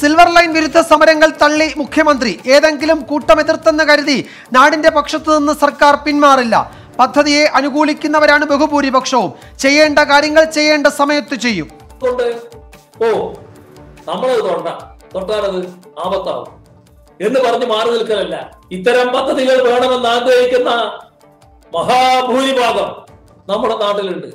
silver line വിരുദ്ധ സമരങ്ങൾ തള്ളി മുഖ്യമന്ത്രി ഏതെങ്കിലും കൂട്ടം എതിർത്തെന്ന് കരുതി നാടിന്റെ പക്ഷത്തു നിന്ന് സർക്കാർ പിന്മാറില്ല പദ്ധതിയെ അനുകൂലിക്കുന്നവരാണ് ബഹുഭൂരിപക്ഷവും ചെയ്യേണ്ട കാര്യങ്ങൾ ചെയ്യേണ്ട സമയത്ത് ചെയ്യും കൊണ്ട് ഓ നമ്മളത് തൊണ്ട തൊട്ടാലത് ആപത്താവും എന്ന് പറഞ്ഞ് മാറി നിൽക്കലല്ല ഇത്തരം പദ്ധതികൾ വേണമെന്ന് ആഗ്രഹിക്കുന്ന മഹാഭൂരിഭാഗം നമ്മുടെ നാട്ടിലുണ്ട്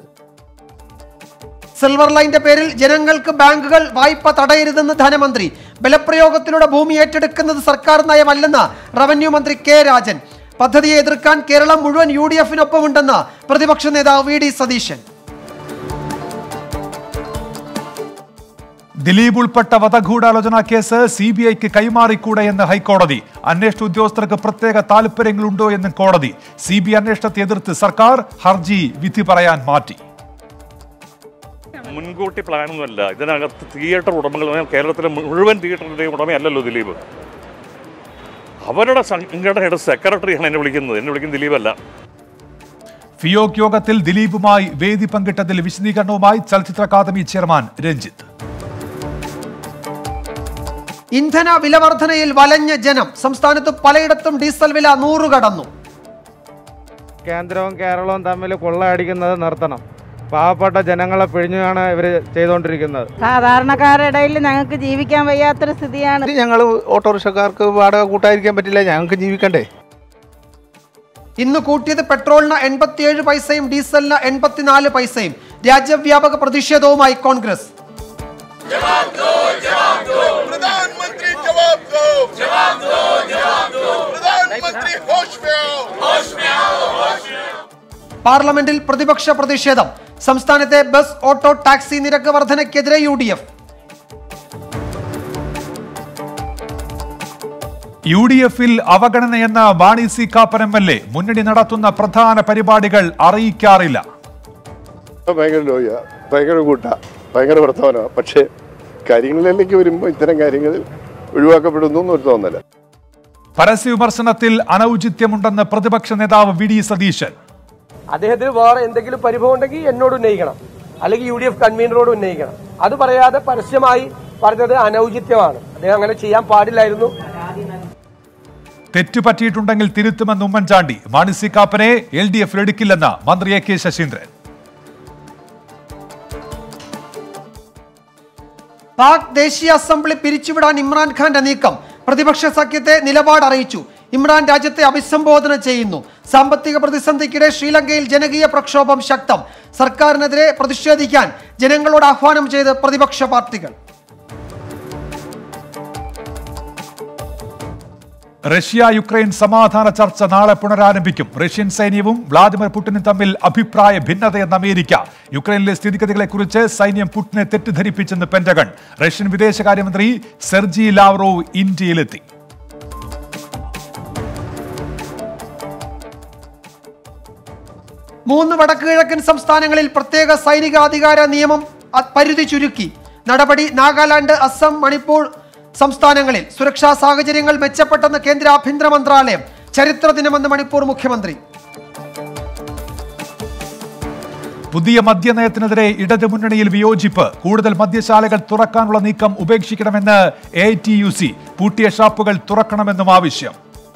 സിൽവർ ലൈന്റെ പേരിൽ ജനങ്ങൾക്ക് ബാങ്കുകൾ വായ്പ തടയരുതെന്ന് ധനമന്ത്രി ബലപ്രയോഗത്തിലൂടെ ഭൂമി ഏറ്റെടുക്കുന്നത് സർക്കാർ നയമല്ലെന്ന് റവന്യൂ മന്ത്രി കെ രാജൻ പദ്ധതിയെ എതിർക്കാൻ കേരളം മുഴുവൻ യു ഡി എഫിനൊപ്പമുണ്ടെന്ന് പ്രതിപക്ഷ നേതാവ് വി ഡി സതീശൻ ദിലീപ് ഉൾപ്പെട്ട വധഗൂഢാലോചന കേസ് സി ബി ഐക്ക് കൈമാറിക്കൂടെ എന്ന് ഹൈക്കോടതി അന്വേഷണ ഉദ്യോഗസ്ഥർക്ക് പ്രത്യേക താല്പര്യങ്ങളുണ്ടോ എന്ന് കോടതി സി ബി ഐ അന്വേഷണത്തെ എതിർത്ത് സർക്കാർ ഹർജി വിധി പറയാൻ മാറ്റി മുൻകൂട്ടി പ്ലാനൊന്നുമല്ല ഇതിനകത്ത് തിയേറ്റർ ഉടമകൾ എന്ന് പറഞ്ഞാൽ കേരളത്തിലെ മുഴുവൻ തിയേറ്ററിൻ്റെയും ഉടമയല്ലല്ലോ ദിലീപ് അവരുടെ സംഘടനയുടെ സെക്രട്ടറിയാണ് എന്നെ വിളിക്കുന്നത് എന്നെ വിളിക്കുന്നത് ദിലീപല്ല ഫിയോക് യോഗത്തിൽ ദിലീപുമായി വേദി പങ്കിട്ടതിൽ വിശദീകരണവുമായി ചലച്ചിത്ര അക്കാദമി ചെയർമാൻ രഞ്ജിത്ത് ഇന്ധന വില വർധനയിൽ വലഞ്ഞ ജനം സംസ്ഥാനത്ത് പലയിടത്തും ഡീസൽ വില നൂറ് കടന്നു കേന്ദ്രവും കേരളവും തമ്മിൽ കൊള്ളയടിക്കുന്നത് നിർത്തണം പാവപ്പെട്ട ജനങ്ങളെ പിഴിഞ്ഞാണ് ഇവർ ചെയ്തുകൊണ്ടിരിക്കുന്നത് സാധാരണക്കാരുടെ ഇടയിൽ ഞങ്ങൾക്ക് ജീവിക്കാൻ വയ്യാത്തൊരു സ്ഥിതിയാണ് ഞങ്ങൾ ഓട്ടോറിക്ഷക്കാർക്ക് വാടക കൂട്ടായിരിക്കാൻ പറ്റില്ല ഞങ്ങൾക്ക് ജീവിക്കണ്ടേ ഇന്ന് കൂട്ടിയത് പെട്രോളിന് എൺപത്തിയേഴ് പൈസയും ഡീസലിന് എൺപത്തിനാല് പൈസയും രാജ്യവ്യാപക പ്രതിഷേധവുമായി കോൺഗ്രസ് प्रधानमंत्री जवाब दो जवाब दो जवाब दो प्रधानमंत्री होश में आओ होश में आओ होश में आओ പാർലമെന്റിൽ പ്രതിപക്ഷ പ്രതിഷേധം സംസ്ഥാനത്തെ ബസ് ഓട്ടോ ടാക്സി നിരക്ക് വർധനയ്ക്കെതിരെ U D F U D എഫിൽ അവഗണനയെന്ന Mani C Kappan M L A മുന്നണി നടത്തുന്ന പ്രധാന പരിപാടികൾ അറിയിക്കാറില്ല ഭയങ്കര ലോയ ഭയങ്കര കൂട്ട ഭയങ്കര വർത്തമാനമാണ് പക്ഷേ കാര്യങ്ങളിലേക്ക് വരുമ്പോൾ ഇത്തരം കാര്യങ്ങൾ ഒഴിവാക്കപ്പെടുന്നു എന്നൊരു തോന്നല പരസ്യ വിമർശനത്തിൽ അനൌചിത്യമുണ്ടെന്ന് പ്രതിപക്ഷ നേതാവ് വി ഡി സതീശൻ അദ്ദേഹത്തിന് വേറെ എന്തെങ്കിലും പരിഭവം ഉണ്ടെങ്കിൽ എന്നോട് ഉന്നയിക്കണം അല്ലെങ്കിൽ യു ഡി എഫ് കൺവീനറോട് ഉന്നയിക്കണം അത് പറയാതെ പരസ്യമായി പറഞ്ഞത് അനൌചിത്യമാണ് അദ്ദേഹം അങ്ങനെ ചെയ്യാൻ പാടില്ലായിരുന്നു തെറ്റുപറ്റിയിട്ടുണ്ടെങ്കിൽ തിരുത്തുമെന്ന് ഉമ്മൻചാണ്ടി മാണി സി കാപ്പനെ എൽ ഡി എഫിൽ എടുക്കില്ലെന്ന് മന്ത്രി എ കെ ശശീന്ദ്രൻ പാക് ദേശീയ അസംബ്ലി പിരിച്ചുവിടാൻ ഇമ്രാൻഖാന്റെ നീക്കം പ്രതിപക്ഷ സഖ്യത്തെ നിലപാട് അറിയിച്ചു ഇമ്രാൻ രാജ്യത്തെ അഭിസംബോധന ചെയ്യുന്നു സാമ്പത്തിക പ്രതിസന്ധിക്കിടെ ശ്രീലങ്കയിൽ ജനകീയ പ്രക്ഷോഭം ശക്തം സർക്കാരിനെതിരെ പ്രതിഷേധിക്കാൻ ജനങ്ങളോട് ആഹ്വാനം ചെയ്ത് പ്രതിപക്ഷ പാർട്ടികൾ റഷ്യ യുക്രൈൻ സമാധാന ചർച്ച നാളെ പുനരാരംഭിക്കും റഷ്യൻ സൈന്യവും വ്ളാദിമിർ പുടിനും തമ്മിൽ അഭിപ്രായ ഭിന്നതയെന്ന് അമേരിക്ക യുക്രൈനിലെ സ്ഥിതിഗതികളെക്കുറിച്ച് സൈന്യം പുടിനെ തെറ്റിദ്ധരിപ്പിച്ചെന്ന് പെന്റഗൺ റഷ്യൻ വിദേശകാര്യമന്ത്രി സെർജി ലാവ്റോവ് ഇന്ത്യയിലെത്തി മൂന്ന് വടക്ക് കിഴക്കൻ സംസ്ഥാനങ്ങളിൽ പ്രത്യേക സൈനിക അധികാര നിയമം അ- പരിധി ചുരുക്കി നടപടി നാഗാലാൻഡ് അസം മണിപ്പൂർ സംസ്ഥാനങ്ങളിൽ സുരക്ഷാ സാഹചര്യങ്ങൾ മെച്ചപ്പെട്ടെന്ന് കേന്ദ്ര ആഭ്യന്തര മന്ത്രാലയം ചരിത്ര ദിനമെന്ന് മണിപ്പൂർ മുഖ്യമന്ത്രി പുതിയ മദ്യനയത്തിനെതിരെ ഇടതുമുന്നണിയിൽ വിയോജിപ്പ് കൂടുതൽ മദ്യശാലകൾ തുറക്കാനുള്ള നീക്കം ഉപേക്ഷിക്കണമെന്ന് എ ടി യു സി പൂട്ടിയ ഷാപ്പുകൾ തുറക്കണമെന്നും ആവശ്യം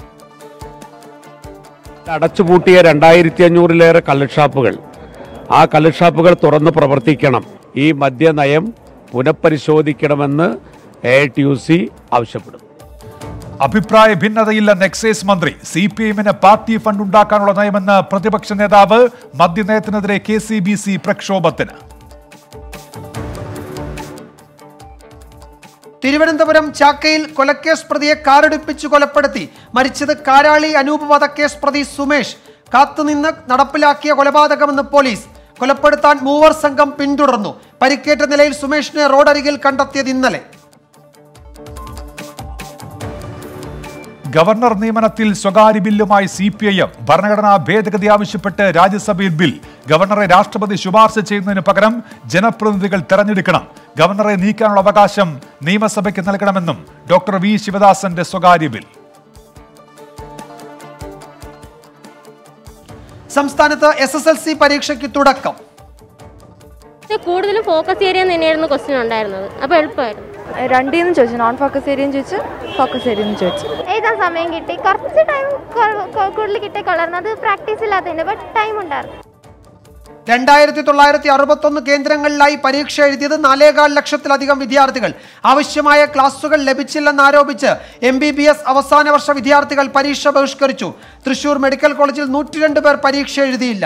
അടച്ചുപൂട്ടിയ രണ്ടായിരത്തി അഞ്ഞൂറിലേറെ കള്ളുഷാപ്പുകൾ ആ കള്ളുഷാപ്പുകൾ തുറന്ന് പ്രവർത്തിക്കണം ഈ മദ്യനയം പുനഃപരിശോധിക്കണമെന്ന് എ ടി യു സി ആവശ്യപ്പെടുന്നു അഭിപ്രായ ഭിന്നതയില്ലെന്ന് എക്സൈസ് മന്ത്രി സി പി എമ്മിന് പാർട്ടി ഫണ്ട് ഉണ്ടാക്കാനുള്ള നയമെന്ന് പ്രതിപക്ഷ നേതാവ് മദ്യനയത്തിനെതിരെ കെ സി ബി സി പ്രക്ഷോഭത്തിന് തിരുവനന്തപുരം ചാക്കയിൽ കൊലക്കേസ് പ്രതിയെ കാറിടിപ്പിച്ചു കൊലപ്പെടുത്തി മരിച്ചത് കാരാളി അനൂപ് വധക്കേസ് പ്രതി സുമേഷ് കാത്തുനിന്ന് നടപ്പിലാക്കിയ കൊലപാതകമെന്ന് പോലീസ് കൊലപ്പെടുത്താൻ മൂവർ സംഘം പിന്തുടർന്നു പരിക്കേറ്റ നിലയിൽ സുമേഷിനെ റോഡരികിൽ കണ്ടെത്തിയത് ഇന്നലെ ഗവർണർ നിയമനത്തിൽ സ്വകാര്യ ബില്ലുമായി സി പി ഐ എം ഭരണഘടനാ ഭേദഗതി ആവശ്യപ്പെട്ട് രാജ്യസഭയിൽ ബിൽ ഗവർണറെ രാഷ്ട്രപതി ശുപാർശ ചെയ്യുന്നതിന് പകരം ജനപ്രതിനിധികൾ തെരഞ്ഞെടുക്കണം ഗവർണറെ നീക്കാനുള്ള അവകാശം നിയമസഭയ്ക്ക് നൽകണമെന്നും ഡോക്ടർ വി ശിവദാസന്റെ സ്വകാര്യ ബിൽ സംസ്ഥാനത്ത് എസ് എസ് എൽ സി പരീക്ഷയ്ക്ക് തുടക്കം പക്ഷെ കൂടുതലും ഫോക്കസ് ഏരിയ തന്നെയായിരുന്നു ക്വസ്റ്റ്യൻ ഉണ്ടായിരുന്നത് അപ്പോൾ എളുപ്പമായിരുന്നു രണ്ടിൽ നിന്ന് ചോദിച്ചു നോൺ ഫോക്കസ് ഏരിയയും ചോദിച്ചു ഫോക്കസ് ഏരിയയും ചോദിച്ചു എഴുതാൻ സമയം കിട്ടി കുറച്ച് ടൈം കൂടുതൽ കിട്ടിക്കൊള്ളായിരുന്നു അത് പ്രാക്ടീസ് ഇല്ലാത്തതിൻ്റെ ബട്ട് ടൈം ഉണ്ടായിരുന്നു രണ്ടായിരത്തി തൊള്ളായിരത്തി അറുപത്തൊന്ന് കേന്ദ്രങ്ങളിലായി പരീക്ഷ എഴുതിയത് നാലേകാൽ ലക്ഷത്തിലധികം വിദ്യാർത്ഥികൾ ആവശ്യമായ ക്ലാസുകൾ ലഭിച്ചില്ലെന്നാരോപിച്ച് എം ബി ബി എസ് അവസാന വർഷ വിദ്യാർത്ഥികൾ പരീക്ഷ ബഹിഷ്കരിച്ചു തൃശൂർ മെഡിക്കൽ കോളേജിൽ നൂറ്റിരണ്ട് പേർ പരീക്ഷ എഴുതിയില്ല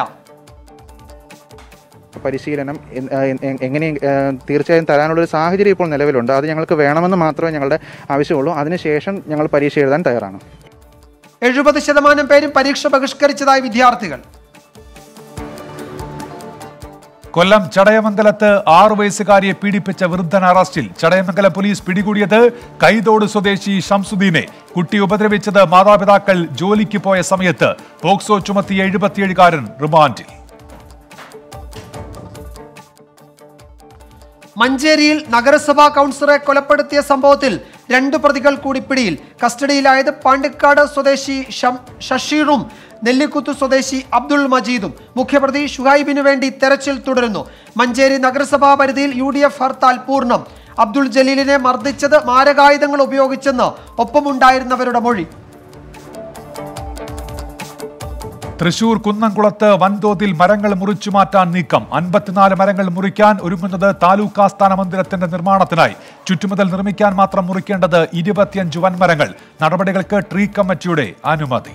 പരിശീലനം എ- എ- എങ്ങനെ ഏ, തീർച്ചയായും തരാനുള്ളൊരു സാഹചര്യം ഇപ്പോൾ നിലവിലുണ്ട് അത് ഞങ്ങൾക്ക് വേണമെന്ന് മാത്രമേ ഞങ്ങളുടെ ആവശ്യമുള്ളൂ അതിനുശേഷം ഞങ്ങൾ പരീക്ഷ എഴുതാൻ തയ്യാറാണ് എഴുപത് ശതമാനം പേരും പരീക്ഷ ബഹിഷ്കരിച്ചതായി വിദ്യാർത്ഥികൾ കൊല്ലം ചടയമംഗലത്ത് ആറു വയസ്സുകാരിയെ പീഡിപ്പിച്ച വൃദ്ധൻ അറസ്റ്റിൽ ചടയമംഗലം പോലീസ് പിടികൂടിയത് കൈതോട് സ്വദേശി ഷംസുദ്ദീനെ കുട്ടി ഉപദ്രവിച്ചത് മാതാപിതാക്കൾ ജോലിക്ക് പോയ സമയത്ത് പോക്സോ ചുമത്തിയ എഴുപത്തിയേഴുകാരൻ റിമാൻഡിൽ മഞ്ചേരിയിൽ നഗരസഭാ കൗൺസിലറെ കൊലപ്പെടുത്തിയ സംഭവത്തിൽ രണ്ട് പ്രതികൾ കൂടി പിടിയിൽ കസ്റ്റഡിയിലായത് പാണ്ടിക്കാട് സ്വദേശി ഷം- ഷഷീറും നെല്ലിക്കുത്ത് സ്വദേശി അബ്ദുൾ മജീദും മുഖ്യപ്രതി ഷുഹൈബിനു വേണ്ടി തെരച്ചിൽ തുടരുന്നു മഞ്ചേരി നഗരസഭാ പരിധിയിൽ യു ഡി എഫ് ഹർത്താൽ പൂർണ്ണം അബ്ദുൾ ജലീലിനെ മർദ്ദിച്ചത് മാരകായുധങ്ങൾ ഉപയോഗിച്ചെന്ന് ഒപ്പമുണ്ടായിരുന്നവരുടെ മൊഴി തൃശൂർ കുന്നംകുളത്ത് വൻതോതിൽ മരങ്ങൾ മുറിച്ചു മാറ്റാൻ നീക്കം അൻപത്തിനാല് മരങ്ങൾ മുറിക്കാൻ ഒരുങ്ങുന്നത് താലൂക്ക് ആസ്ഥാന മന്ദിരത്തിന്റെ നിർമ്മാണത്തിനായി ചുറ്റുമുതൽ നിർമ്മിക്കാൻ മാത്രം മുറിക്കേണ്ടത് ഇരുപത്തിയഞ്ച് വൻമരങ്ങൾ നടപടികൾക്ക് ട്രീ കമ്മിറ്റിയുടെ അനുമതി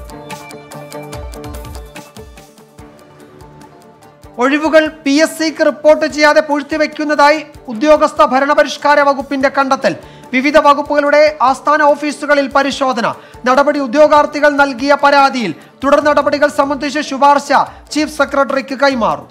ഒഴിവുകൾ പി എസ് സിക്ക് റിപ്പോർട്ട് ചെയ്യാതെ പൂഴ്ത്തിവെക്കുന്നതായി ഉദ്യോഗസ്ഥ ഭരണപരിഷ്കാര വകുപ്പിന്റെ കണ്ടെത്തൽ വിവിധ വകുപ്പുകളുടെ ആസ്ഥാന ഓഫീസുകളിൽ പരിശോധന നടപടി ഉദ്യോഗാർത്ഥികൾ നൽകിയ പരാതിയിൽ തുടർ നടപടികൾ സംബന്ധിച്ച് ശുപാർശ ചീഫ് സെക്രട്ടറിക്ക് കൈമാറും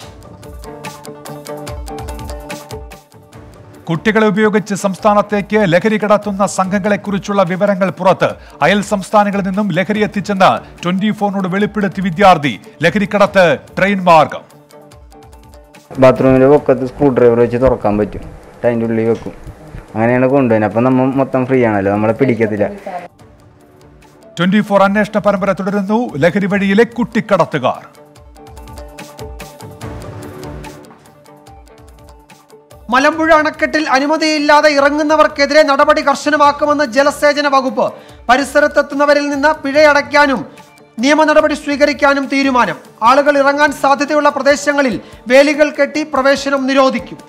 കുട്ടികളെ ഉപയോഗിച്ച് സംസ്ഥാനത്തേക്ക് ലഹരി കടത്തുന്ന സംഘങ്ങളെക്കുറിച്ചുള്ള വിവരങ്ങൾ പുറത്ത് അയൽ സംസ്ഥാനങ്ങളിൽ നിന്നും ലഹരി എത്തിച്ചെന്ന് ട്വന്റി ഫോറിനോട് വെളിപ്പെടുത്തി വിദ്യാർത്ഥി ലഹരിക്കടത്ത് ട്രെയിൻ മാർഗം ബാത്റൂമിൻ്റെ പൊക്കത്ത് സ്ക്രൂ ഡ്രൈവർ വെച്ച് തുറക്കാൻ പറ്റും അതിൻ്റെ ഉള്ളിൽ വെക്കും അങ്ങനെയാണ് കൊണ്ടുവരുന്നത് അപ്പം നമ്മൾ മൊത്തം ഫ്രീ ആണല്ലോ നമ്മളെ പിടിക്കത്തില്ല ട്വന്റി ഫോർ അന്വേഷണ പരമ്പര തുടരുന്നു ലഹരി വഴിയിലെ കുട്ടിക്കടത്തുകാർ മലമ്പുഴ അണക്കെട്ടിൽ അനുമതിയില്ലാതെ ഇറങ്ങുന്നവർക്കെതിരെ നടപടി കർശനമാക്കുമെന്ന് ജലസേചന വകുപ്പ് പരിസരത്തെത്തുന്നവരിൽ നിന്ന് പിഴയടയ്ക്കാനും നിയമ നടപടി സ്വീകരിക്കാനും തീരുമാനം ആളുകൾ ഇറങ്ങാൻ സാധ്യതയുള്ള പ്രദേശങ്ങളിൽ വേലികൾ കെട്ടി പ്രവേശനം നിരോധിക്കും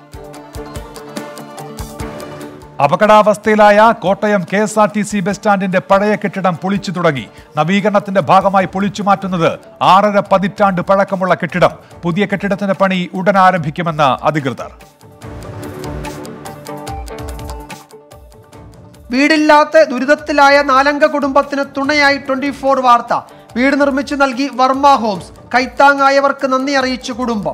അപകടാവസ്ഥയിലായ Kottayam K S R T C bus സ്റ്റാൻഡിന്റെ പഴയ കെട്ടിടം പൊളിച്ചു തുടങ്ങി നവീകരണത്തിന്റെ ഭാഗമായി പൊളിച്ചു മാറ്റുന്നത് ആറര പതിറ്റാണ്ട് പഴക്കമുള്ള കെട്ടിടം പുതിയ കെട്ടിടത്തിന്റെ പണി ഉടൻ ആരംഭിക്കുമെന്ന് അധികൃതർ വീടില്ലാത്ത ദുരിതത്തിലായ നാലംഗ കുടുംബത്തിന് തുണയായി ട്വന്റി ഫോർ വാർത്ത വീട് നിർമ്മിച്ചു നൽകി വർമ്മ ഹോംസ് കൈത്താങ്ങായവർക്ക് നന്ദി അറിയിച്ചു കുടുംബം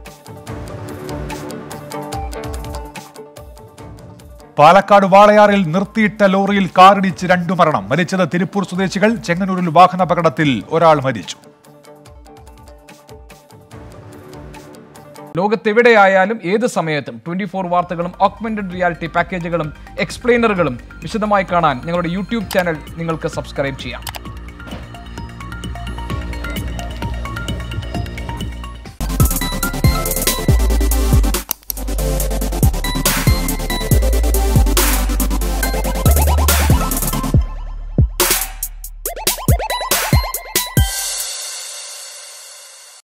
പാലക്കാട് വാളയാറിൽ നിർത്തിയിട്ട ലോറിയിൽ കാറിടിച്ച് രണ്ടു മരണം മരിച്ചത് തിരുപ്പൂർ സ്വദേശികൾ ചെങ്ങന്നൂരിൽ വാഹനാപകടത്തിൽ ഒരാൾ മരിച്ചു ലോകത്തെവിടെയായാലും ഏത് സമയത്തും ട്വന്റി ഫോർ വാർത്തകളും ഓഗ്മെന്റഡ് റിയാലിറ്റി പാക്കേജുകളും എക്സ്പ്ലെയിനറുകളും വിശദമായി കാണാൻ ഞങ്ങളുടെ യൂട്യൂബ് ചാനൽ നിങ്ങൾക്ക് സബ്സ്ക്രൈബ് ചെയ്യാം